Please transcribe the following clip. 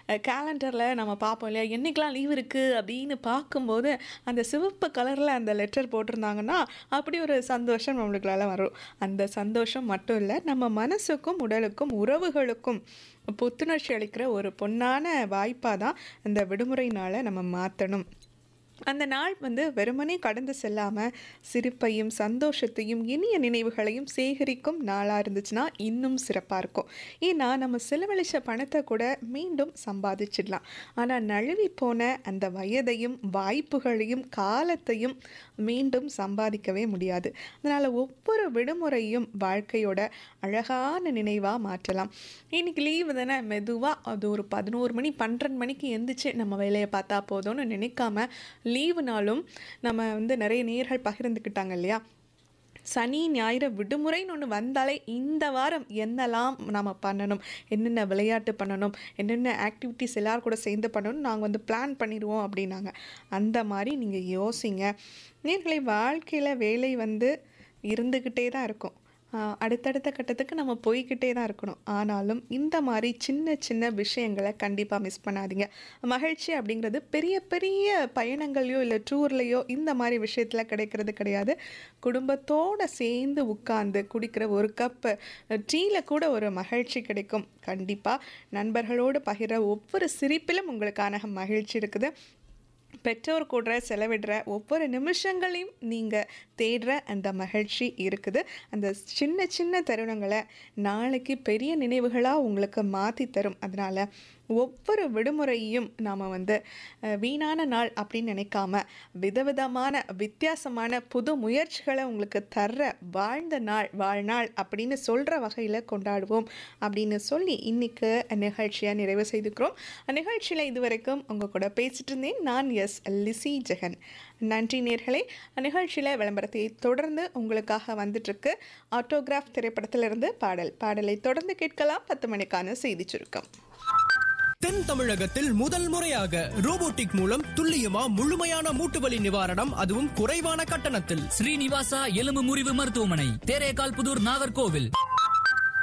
கேலண்டரில் நம்ம பார்ப்போம் இல்லையா என்னைக்கெல்லாம் லீவ் இருக்குது அப்படின்னு பார்க்கும்போது அந்த சிவப்பு கலரில் அந்த லெட்டர் போட்டிருந்தாங்கன்னா அப்படி ஒரு சந்தோஷம் நம்மளுக்குள்ளால வரும் அந்த சந்தோஷம் மட்டும் இல்லை நம்ம மனசுக்கும் உடலுக்கும் உறவுகளுக்கும் புத்துணர்ச்சி அளிக்கிற ஒரு பொன்னான வாய்ப்பாக தான் இந்த விடுமுறை நாளை நம்ம மாற்றணும் அந்த நாள் வந்து வெறுமனே கடந்து செல்லாமல் சிரிப்பையும் சந்தோஷத்தையும் இனிய நினைவுகளையும் சேகரிக்கும் நாளாக இருந்துச்சுன்னா இன்னும் சிறப்பாக இருக்கும் ஏன்னா நம்ம செலவழிச்ச பணத்தை கூட மீண்டும் சம்பாதிச்சிடலாம் ஆனால் நழுவி போன அந்த வயதையும் வாய்ப்புகளையும் காலத்தையும் மீண்டும் சம்பாதிக்கவே முடியாது அதனால் ஒவ்வொரு விடுமுறையும் வாழ்க்கையோட அழகான நினைவாக மாற்றலாம் இன்னைக்கு லீவு தானே மெதுவாக அது ஒரு பதினோரு மணி பன்னெண்டு மணிக்கு எந்திரிச்சு நம்ம வேலையை பார்த்தா போதும்னு நினைக்காம லீவுனாலும் நம்ம வந்து நிறைய நேர்கள் பகிர்ந்துக்கிட்டாங்க இல்லையா சனி ஞாயிறு விடுமுறைன்னு ஒன்று வந்தாலே இந்த வாரம் என்னெல்லாம் நம்ம பண்ணணும் என்னென்ன விளையாட்டு பண்ணணும் என்னென்ன ஆக்டிவிட்டீஸ் எல்லாரும் கூட சேர்ந்து பண்ணணும் நாங்கள் வந்து பிளான் பண்ணிடுவோம் அப்படின்னாங்க அந்த மாதிரி நீங்கள் யோசிங்க நேர்களை வாழ்க்கையில் வேலை வந்து இருந்துக்கிட்டே தான் இருக்கும் ஆஹ் அடுத்தடுத்த கட்டத்துக்கு நம்ம போய்கிட்டே தான் இருக்கணும் ஆனாலும் இந்த மாதிரி சின்ன சின்ன விஷயங்களை கண்டிப்பாக மிஸ் பண்ணாதீங்க மகிழ்ச்சி அப்படிங்கிறது பெரிய பெரிய பயணங்களையோ இல்லை டூர்லேயோ இந்த மாதிரி விஷயத்தில் கிடைக்கிறது கிடையாது குடும்பத்தோடு சேர்ந்து உட்கார்ந்து குடிக்கிற ஒரு கப்பு டீயில் கூட ஒரு மகிழ்ச்சி கிடைக்கும் கண்டிப்பாக நண்பர்களோடு பகிர ஒவ்வொரு சிரிப்பிலும் உங்களுக்கான மகிழ்ச்சி இருக்குது பெற்றோர் கூட செலவிடுற ஒவ்வொரு நிமிஷங்களையும் நீங்கள் தேடுற அந்த மகிழ்ச்சி இருக்குது அந்த சின்ன சின்ன தருணங்களை நாளைக்கு பெரிய நினைவுகளாக உங்களுக்கு மாற்றி தரும் அதனால் ஒவ்வொரு விடுமுறையும் நாம் வந்து அஹ், வீணான நாள் அப்படின்னு நினைக்காம விதவிதமான வித்தியாசமான புது முயற்சிகளை உங்களுக்கு தர்ற வாழ்ந்த நாள் வாழ்நாள் அப்படின்னு சொல்கிற வகையில் கொண்டாடுவோம் அப்படின்னு சொல்லி இன்னைக்கு நிகழ்ச்சியை நிறைவு செய்துக்கிறோம் நிகழ்ச்சியில் இதுவரைக்கும் உங்கள் கூட பேசிட்டு இருந்தேன் நான் எஸ் லிசி ஜெகன் நன்றி நேர்களே நிகழ்ச்சியில் விளம்பரத்தை தொடர்ந்து உங்களுக்காக வந்துட்டுருக்கு ஆட்டோகிராஃப் திரைப்படத்திலிருந்து பாடல் பாடலை தொடர்ந்து கேட்கலாம் பத்து மணிக்கான செய்தி சுருக்கம் தென் தமிழகத்தில் முதல் முறையாக ரோபோட்டிக் மூலம் துல்லியமா முழுமையான மூட்டு வலி நிவாரணம் அதுவும் குறைவான கட்டணத்தில் ஸ்ரீனிவாசா எலும்பு முறிவு மருத்துவமனை தேரேகால் புதூர் நாகர்கோவில்